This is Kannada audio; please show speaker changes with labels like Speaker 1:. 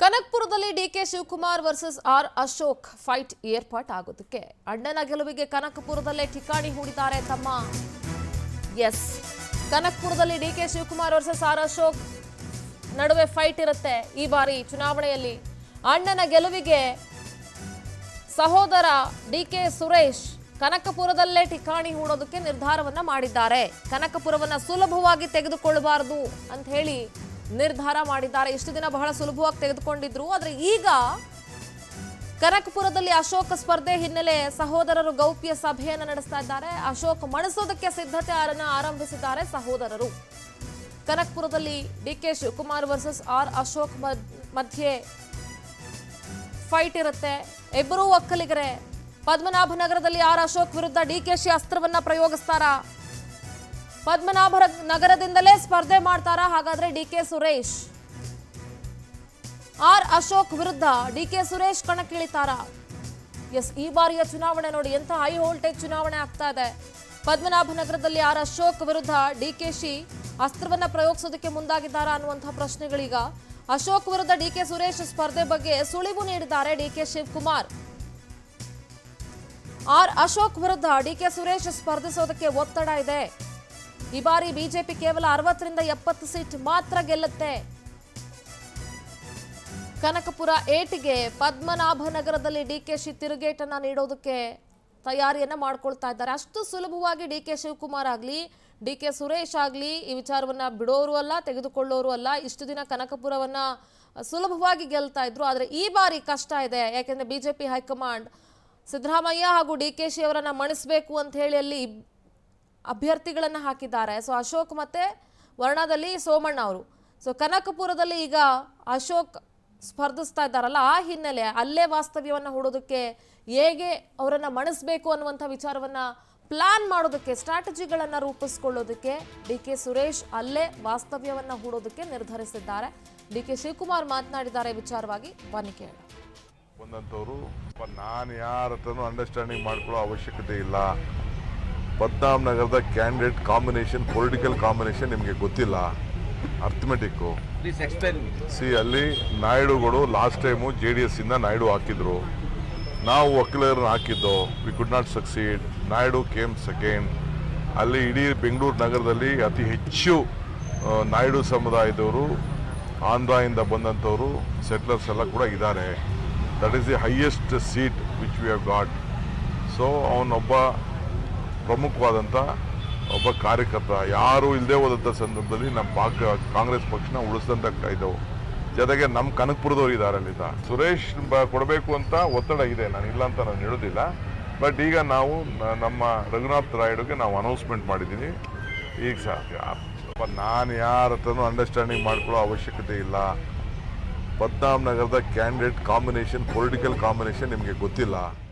Speaker 1: ಕನಕ್ಪುರದಲ್ಲಿ DK Shivakumar versus R Ashok fight ಏರ್ಪಾಟಾಗೋದಕ್ಕೆ ಅಣ್ಣನ ಗೆಲುವಿಗೆ ಕನಕಪುರದಲ್ಲೇ ಠಿಕಾಣಿ ಹೂಡಿದ್ದಾರೆ ತಮ್ಮ ಎಸ್ ಕನಕ್ಪುರದಲ್ಲಿ DK Shivakumar versus R Ashok ನಡುವೆ ಫೈಟ್ ಇರುತ್ತೆ ಈ ಬಾರಿ ಚುನಾವಣೆಯಲ್ಲಿ ಅಣ್ಣನ ಗೆಲುವಿಗೆ ಸಹೋದರ ಡಿಕೆ ಸುರೇಶ್ ಕನಕಪುರದಲ್ಲೇ ಠಿಕಾಣಿ ಹೂಡೋದಕ್ಕೆ ನಿರ್ಧಾರವನ್ನ ಮಾಡಿದ್ದಾರೆ ಕನಕಪುರವನ್ನ ಸುಲಭವಾಗಿ ತೆಗೆದುಕೊಳ್ಳಬಾರದು ಅಂತ ಹೇಳಿ ನಿರ್ಧಾರ ಮಾಡಿದ್ದಾರೆ ಇಷ್ಟು ದಿನ ಬಹಳ ಸುಲಭವಾಗಿ ತೆಗೆದುಕೊಂಡಿದ್ರು ಆದ್ರೆ ಈಗ ಕನಕಪುರದಲ್ಲಿ ಅಶೋಕ್ ಸ್ಪರ್ಧೆ ಹಿನ್ನೆಲೆ ಸಹೋದರರು ಗೌಪ್ಯ ಸಭೆಯನ್ನ ನಡೆಸ್ತಾ ಇದ್ದಾರೆ ಅಶೋಕ್ ಮಣಿಸೋದಕ್ಕೆ ಸಿದ್ಧತೆ ಆರಂಭಿಸಿದ್ದಾರೆ ಸಹೋದರರು ಕನಕಪುರದಲ್ಲಿ DK Shivakumar versus R Ashok ಮದ್- ಮಧ್ಯೆ ಫೈಟ್ ಇರುತ್ತೆ ಇಬ್ಬರೂ ಒಕ್ಕಲಿಗರೇ ಪದ್ಮನಾಭ ನಗರದಲ್ಲಿ ಆರ್ ಅಶೋಕ್ ವಿರುದ್ಧ ಡಿಕೆಶಿ ಅಸ್ತ್ರವನ್ನ ಪ್ರಯೋಗಿಸ್ತಾರ ಪದ್ಮನಾಭ ನಗರದಿಂದಲೇ ಸ್ಪರ್ಧೆ ಮಾಡ್ತಾರ ಹಾಗಾದ್ರೆ ಡಿಕೆ ಸುರೇಶ್ ಆರ್ ಅಶೋಕ್ ವಿರುದ್ಧ ಡಿಕೆ ಸುರೇಶ್ ಕಣಕ್ಕಿಳಿತಾರ ಎಸ್ ಈ ಬಾರಿಯ ಚುನಾವಣೆ ನೋಡಿ ಎಂತ ಹೈ ವೋಲ್ಟೇಜ್ ಚುನಾವಣೆ ಆಗ್ತಾ ಇದೆ ಪದ್ಮನಾಭ ನಗರದಲ್ಲಿ ಆರ್ ಅಶೋಕ್ ವಿರುದ್ಧ ಡಿಕೆಶಿ ಅಸ್ತ್ರವನ್ನ ಪ್ರಯೋಗಿಸೋದಕ್ಕೆ ಮುಂದಾಗಿದ್ದಾರಾ ಅನ್ನುವಂತಹ ಪ್ರಶ್ನೆಗಳೀಗ ಅಶೋಕ್ ವಿರುದ್ಧ ಡಿಕೆ ಸುರೇಶ್ ಸ್ಪರ್ಧೆ ಬಗ್ಗೆ ಸುಳಿವು ನೀಡಿದ್ದಾರೆ ಡಿಕೆ ಶಿವಕುಮಾರ್ ಆರ್ ಅಶೋಕ್ ವಿರುದ್ಧ ಡಿಕೆ ಸುರೇಶ್ ಸ್ಪರ್ಧಿಸೋದಕ್ಕೆ ಒತ್ತಡ ಇದೆ ಈ ಬಾರಿ ಬಿಜೆಪಿ ಕೇವಲ ಅರವತ್ತರಿಂದ ಎಪ್ಪತ್ತು ಸೀಟ್ ಮಾತ್ರ ಗೆಲ್ಲುತ್ತೆ ಕನಕಪುರ ಏಟಿಗೆ ಪದ್ಮನಾಭ ನಗರದಲ್ಲಿ ಡಿಕೆಶಿ ತಿರುಗೇಟನ್ನ ನೀಡೋದಕ್ಕೆ ತಯಾರಿಯನ್ನ ಮಾಡ್ಕೊಳ್ತಾ ಇದ್ದಾರೆ ಅಷ್ಟು ಸುಲಭವಾಗಿ ಡಿ ಕೆ ಶಿವಕುಮಾರ್ ಆಗಲಿ ಡಿ ಕೆ ಸುರೇಶ್ ಆಗಲಿ ಈ ವಿಚಾರವನ್ನ ಬಿಡೋರು ಅಲ್ಲ ತೆಗೆದುಕೊಳ್ಳೋರು ಅಲ್ಲ ಇಷ್ಟು ದಿನ ಕನಕಪುರವನ್ನ ಸುಲಭವಾಗಿ ಗೆಲ್ತಾ ಇದ್ರು ಆದರೆ ಈ ಬಾರಿ ಕಷ್ಟ ಇದೆ ಯಾಕೆಂದ್ರೆ ಬಿಜೆಪಿ ಹೈಕಮಾಂಡ್ ಸಿದ್ದರಾಮಯ್ಯ ಹಾಗೂ ಡಿ ಕೆ ಶಿ ಅವರನ್ನ ಮಣಿಸಬೇಕು ಅಂತ ಹೇಳಿ ಅಲ್ಲಿ ಅಭ್ಯರ್ಥಿಗಳನ್ನ ಹಾಕಿದ್ದಾರೆ ಸೊ ಅಶೋಕ್ ಮತ್ತೆ ವರ್ಣದಲ್ಲಿ ಸೋಮಣ್ಣ ಅವರು ಸೊ ಕನಕಪುರದಲ್ಲಿ ಈಗ ಅಶೋಕ್ ಸ್ಪರ್ಧಿಸ್ತಾ ಇದ್ದಾರಲ್ಲ ಆ ಹಿನ್ನೆಲೆ ಅಲ್ಲೇ ವಾಸ್ತವ್ಯವನ್ನ ಹೂಡೋದಕ್ಕೆ ಹೇಗೆ ಅವರನ್ನ ಮಣಿಸ್ಬೇಕು ಅನ್ನುವಂಥ ವಿಚಾರವನ್ನ ಪ್ಲಾನ್ ಮಾಡೋದಕ್ಕೆ ಸ್ಟ್ರಾಟಜಿಗಳನ್ನ ರೂಪಿಸ್ಕೊಳ್ಳೋದಕ್ಕೆ ಡಿ ಕೆ ಸುರೇಶ್ ಅಲ್ಲೇ ವಾಸ್ತವ್ಯವನ್ನ ಹೂಡೋದಕ್ಕೆ ನಿರ್ಧರಿಸಿದ್ದಾರೆ ಡಿ ಕೆ ಶಿವಕುಮಾರ್ ಮಾತನಾಡಿದ್ದಾರೆ ಈ ವಿಚಾರವಾಗಿ ಬನ್ನಿ ಕೇಳೋಣ
Speaker 2: ಬಂದಂಥವ್ರು ನಾನು ಯಾರ ಹತ್ರನೂ ಅಂಡರ್ಸ್ಟ್ಯಾಂಡಿಂಗ್ ಮಾಡ್ಕೊಳ್ಳೋ ಅವಶ್ಯಕತೆ ಇಲ್ಲ ಪದ್ಮನಾಭ ನಗರದ ಕ್ಯಾಂಡಿಡೇಟ್ ಕಾಂಬಿನೇಷನ್ ಪೊಲಿಟಿಕಲ್ ಕಾಂಬಿನೇಷನ್ ನಿಮಗೆ ಗೊತ್ತಿಲ್ಲ ಅರ್ಥಮೆಟಿಕ್ಕು
Speaker 3: ಪ್ಲೀಸ್ ಎಕ್ಸ್ಪ್ಲೈನ್
Speaker 2: ಸಿ ಅಲ್ಲಿ ನಾಯ್ಡುಗಳು last time J D S ಇಂದ ನಾಯ್ಡು ಹಾಕಿದ್ರು ನಾವು ಒಕ್ಕಲಿಗರನ್ನ ಹಾಕಿದ್ದು we could not succeed Naidu came second ಅಲ್ಲಿ ಇಡೀ ಬೆಂಗಳೂರು ನಗರದಲ್ಲಿ ಅತಿ ಹೆಚ್ಚು ಆ, ನಾಯ್ಡು ಸಮುದಾಯದವರು ಆಂಧ್ರದಿಂದ ಬಂದಂಥವರು ಸೆಟ್ಲರ್ಸ್ ಎಲ್ಲ ಕೂಡ ಇದ್ದಾರೆ that is the highest seat which we have got so ಅವನೊಬ್ಬ ಪ್ರಮುಖವಾದಂಥ ಒಬ್ಬ ಕಾರ್ಯಕರ್ತ ಯಾರು ಇಲ್ಲದೆ ಹೋದಂಥ ಸಂದರ್ಭದಲ್ಲಿ ನಮ್ಮ ಪಾಕ್ ಕಾಂಗ್ರೆಸ್ ಪಕ್ಷನ ಉಳಿಸಿದಂಥ ಇದ್ದವು ಜೊತೆಗೆ ನಮ್ಮ ಕನಕಪುರದವ್ರು ಇದ್ದಾರೆ ಅಲ್ಲಿಂದ ಸುರೇಶ್ ಬ- ಕೊಡಬೇಕು ಅಂತ ಒತ್ತಡ ಇದೆ ನಾನು ಇಲ್ಲ ಅಂತ ನಾನು ಹೇಳೋದಿಲ್ಲ ಬಟ್ ಈಗ ನಾವು ನ- ನಮ್ಮ ರಘುನಾಥ್ ರಾಯ್ಡುಗೆ ನಾವು ಅನೌನ್ಸ್ಮೆಂಟ್ ಮಾಡಿದ್ದೀವಿ ಈಗ ಸಹ ನಾನು ಯಾರ ಹತ್ರನೂ ಅಂಡರ್ಸ್ಟ್ಯಾಂಡಿಂಗ್ ಮಾಡ್ಕೊಳ್ಳೋ ಅವಶ್ಯಕತೆ ಇಲ್ಲ ಪದ್ಮನಾಭ ನಗರದ ಕ್ಯಾಂಡಿಡೇಟ್ ಕಾಂಬಿನೇಷನ್ ಪೊಲಿಟಿಕಲ್ ಕಾಂಬಿನೇಷನ್ ನಿಮಗೆ ಗೊತ್ತಿಲ್ಲ